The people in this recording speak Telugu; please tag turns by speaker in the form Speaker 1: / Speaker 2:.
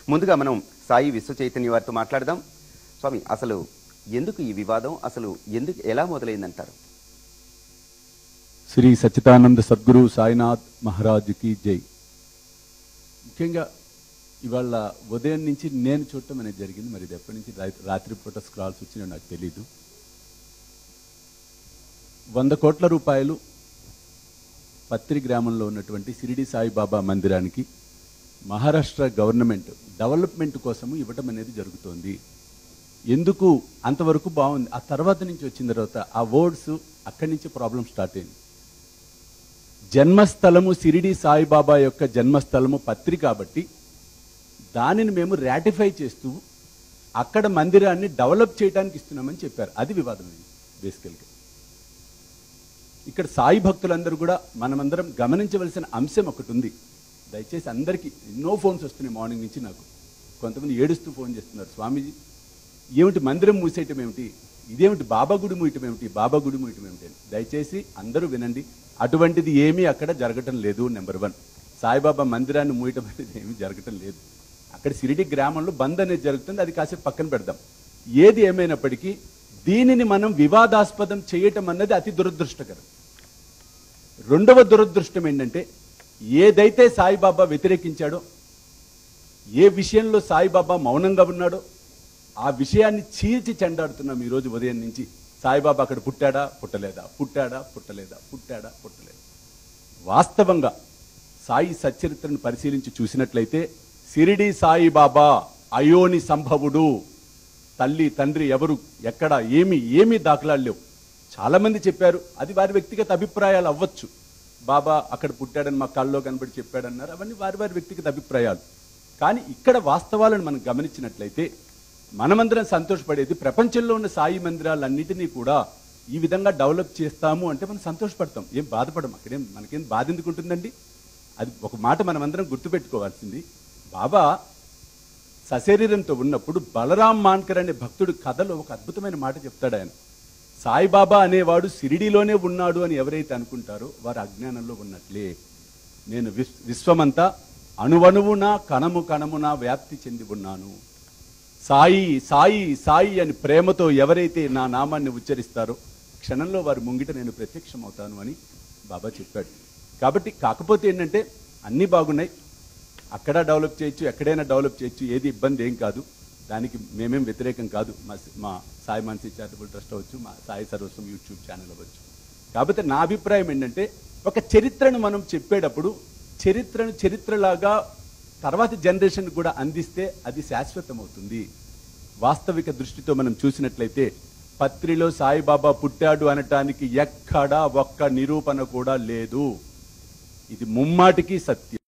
Speaker 1: ముందుగా మనం సాయి విశ్వ చైతన్య వారితో మాట్లాడదాం స్వామి అసలు ఎందుకు ఈ వివాదం అసలు ఎందుకు ఎలా మొదలైందంటారు
Speaker 2: శ్రీ సచ్చిదానంద సద్గురు సాయినాథ్ మహారాజుకి జై ముఖ్యంగా ఇవాళ ఉదయం నుంచి నేను చూడటం అనేది జరిగింది మరి ఇది ఎప్పటి నుంచి రా- రాత్రిపూట స్క్రాల్స్ వచ్చినా నాకు తెలీదు వంద కోట్ల రూపాయలు పత్రి గ్రామంలో ఉన్నటువంటి సిరిడి సాయిబాబా మందిరానికి మహారాష్ట్ర గవర్నమెంట్ డెవలప్మెంట్ కోసము ఇవ్వటం అనేది జరుగుతోంది ఎందుకు అంతవరకు బాగుంది ఆ తర్వాత నుంచి వచ్చిన తర్వాత ఆ వర్డ్స్ అక్కడి నుంచి ప్రాబ్లం స్టార్ట్ అయింది జన్మస్థలము సిరిడి సాయిబాబా యొక్క జన్మస్థలము పత్రి కాబట్టి దానిని మేము రాటిఫై చేస్తూ అక్కడ మందిరాన్ని డెవలప్ చేయడానికి ఇస్తున్నామని చెప్పారు అది వివాదం బేసికల్గా ఇక్కడ సాయి భక్తులందరూ కూడా మనమందరం గమనించవలసిన అంశం ఒకటి ఉంది దయచేసి అందరికీ ఎన్నో ఫోన్స్ వస్తున్నాయి మార్నింగ్ నుంచి నాకు కొంతమంది ఏడుస్తూ ఫోన్ చేస్తున్నారు స్వామీజీ ఏమిటి మందిరం మూసేయటం ఏమిటి ఇదేమిటి బాబా గుడి మూయటం ఏమిటి బాబా గుడి మూయటం ఏమిటి అని దయచేసి అందరూ వినండి అటువంటిది ఏమీ అక్కడ జరగటం లేదు నెంబర్ వన్ సాయిబాబా మందిరాన్ని మూయటం అనేది ఏమీ జరగటం లేదు అక్కడ సిరిడి గ్రామంలో బంద్ అనేది జరుగుతుంది అది కాసేపు పక్కన పెడదాం ఏది ఏమైనప్పటికీ దీనిని మనం వివాదాస్పదం చేయటం అన్నది అతి దురదృష్టకరం రెండవ దురదృష్టం ఏంటంటే ఏదైతే సాయిబాబా వ్యతిరేకించాడో ఏ విషయంలో సాయిబాబా మౌనంగా ఉన్నాడో ఆ విషయాన్ని చీల్చి చెండాడుతున్నాం ఈరోజు ఉదయం నుంచి సాయిబాబా అక్కడ పుట్టాడా పుట్టలేదా పుట్టాడా పుట్టలేదా పుట్టాడా పుట్టలేదా వాస్తవంగా సాయి సచ్చరిత్రను పరిశీలించి చూసినట్లయితే సిరిడి సాయిబాబా అయోని సంభవుడు తల్లి తండ్రి ఎవరు ఎక్కడ ఏమి ఏమీ దాఖలాలు లేవు చాలా మంది చెప్పారు అది వారి వ్యక్తిగత అభిప్రాయాలు అవ్వచ్చు బాబా అక్కడ పుట్టాడని మా కళ్ళలో కనబడి చెప్పాడన్నారు అవన్నీ వారి వారి వ్యక్తిగత అభిప్రాయాలు కానీ ఇక్కడ వాస్తవాలను మనం గమనించినట్లయితే మనమందరం సంతోషపడేది ప్రపంచంలో ఉన్న సాయి మందిరాలన్నిటినీ కూడా ఈ విధంగా డెవలప్ చేస్తాము అంటే మనం సంతోషపడతాం ఏం బాధపడం అక్కడేం మనకేం బాధ ఎందుకు ఉంటుందండి అది ఒక మాట మనమందరం గుర్తుపెట్టుకోవాల్సింది బాబా సశరీరంతో ఉన్నప్పుడు బలరాం మాన్కర్ అనే భక్తుడు కథలో ఒక అద్భుతమైన మాట చెప్తాడు ఆయన సాయిబాబా అనేవాడు సిరిడిలోనే ఉన్నాడు అని ఎవరైతే అనుకుంటారో వారు అజ్ఞానంలో ఉన్నట్లే నేను విశ్ విశ్వమంతా అణువణువున కణము కణమున వ్యాప్తి చెంది ఉన్నాను సాయి సాయి సాయి అని ప్రేమతో ఎవరైతే నా నామాన్ని ఉచ్చరిస్తారో క్షణంలో వారి ముంగిట నేను ప్రత్యక్షమవుతాను అని బాబా చెప్పాడు కాబట్టి కాకపోతే ఏంటంటే అన్నీ బాగున్నాయి అక్కడ డెవలప్ చేయొచ్చు ఎక్కడైనా డెవలప్ చేయొచ్చు ఏది ఇబ్బంది ఏం కాదు దానికి మేమేం వ్యతిరేకం కాదు మా మా సాయి మానసి చారిటబుల్ ట్రస్ట్ అవ్వచ్చు మా సాయి సర్వస్వం యూట్యూబ్ ఛానల్ అవ్వచ్చు కాకపోతే నా అభిప్రాయం ఏంటంటే ఒక చరిత్రను మనం చెప్పేటప్పుడు చరిత్రను చరిత్రలాగా తర్వాత జనరేషన్ కూడా అందిస్తే అది శాశ్వతం అవుతుంది వాస్తవిక దృష్టితో మనం చూసినట్లయితే పత్రిలో సాయిబాబా పుట్టాడు అనటానికి ఎక్కడా ఒక్క నిరూపణ కూడా లేదు ఇది ముమ్మాటికి సత్యం